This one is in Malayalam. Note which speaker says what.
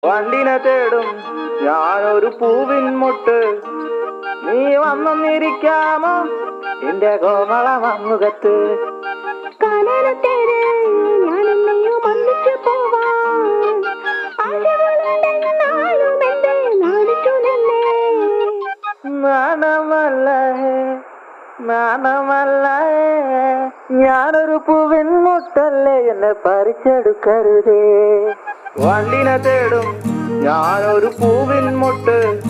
Speaker 1: വണ്ടിനെ തേടും ഞാനൊരു പൂവിൻ മുട്ട് നീ വന്നൊന്നിരിക്കാമോ എന്റെ കോമള മമ്മുഖത്ത്
Speaker 2: കാലത്തേര് ഞാനെന്നെയോ ഒന്നിച്ചു പോവാൻ ആശകളുണ്ടെന്നാലും എന്റെ നാടിച്ചു നിന്നേ
Speaker 1: നാണമല്ല നാണമല്ല ഞാനൊരു പൂവിൻ മുട്ടല്ലേ എന്നെ പറിച്ചെടുക്കരുതേ വണ്ടിനെ തേടും ഞാനൊരു പൂവിൻ മുട്ട്